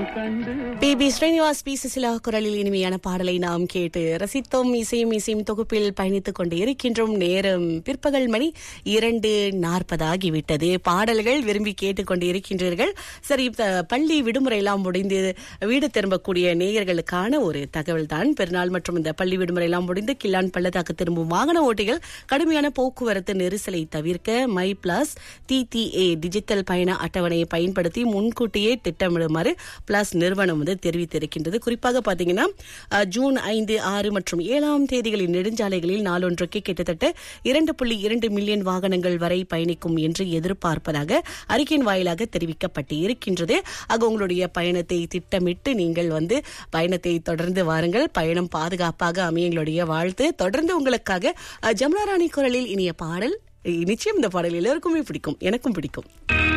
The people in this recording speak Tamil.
கண்டு P B Srinivas P Susheela குரலில் இனிமையான பாடலை நாம் கேட்டு ரசித்தோம் இசையும் இசையும் தொகுப்பில் பயணித்துக் கொண்டு இருக்கின்றோம் நேரம் பிற்பகல் மணி இரண்டு நாற்பதாகிவிட்டது பாடல்கள் விரும்பி கேட்டுக்கொண்டு இருக்கின்றீர்கள் சரி இப்ப பள்ளி விடுமுறை எல்லாம் முடிந்து வீடு திரும்பக்கூடிய நேயர்களுக்கான ஒரு தகவல் தான் பெருநாள் மற்றும் இந்த பள்ளி விடுமுறை எல்லாம் முடிந்து கில்லான் பள்ளத்தாக்கு திரும்பும் வாகன ஓட்டிகள் கடுமையான போக்குவரத்து நெரிசலை தவிர்க்க மை பிளஸ் டிடிஏ டிஜிட்டல் பயண அட்டவணையை பயன்படுத்தி முன்கூட்டியே திட்டமிடுமாறு பிளஸ் நிறுவனம் வந்து தெரிவித்திருக்கின்றது குறிப்பாக பாத்தீங்கன்னா அஹ், ஜூன் ஐந்து ஆறு மற்றும் ஏழாம் தேதிகளில் நெடுஞ்சாலைகளில் நாளொன்றுக்கு கிட்டத்தட்ட இரண்டு புள்ளி இரண்டு மில்லியன் வாகனங்கள் வரை பயணிக்கும் என்று எதிர்பார்ப்பதாக அறிக்கையின் வாயிலாக தெரிவிக்கப்பட்டு இருக்கின்றது ஆக உங்களுடைய பயணத்தை திட்டமிட்டு நீங்கள் வந்து பயணத்தை தொடர்ந்து வாருங்கள் பயணம் பாதுகாப்பாக அமைய எங்களுடைய வாழ்த்து தொடர்ந்து உங்களுக்காக அஹ், ஜமுனா ராணி குரலில் இனிய பாடல் நிச்சயம் இந்த பாடல் எல்லோருக்குமே பிடிக்கும் எனக்கும் பிடிக்கும்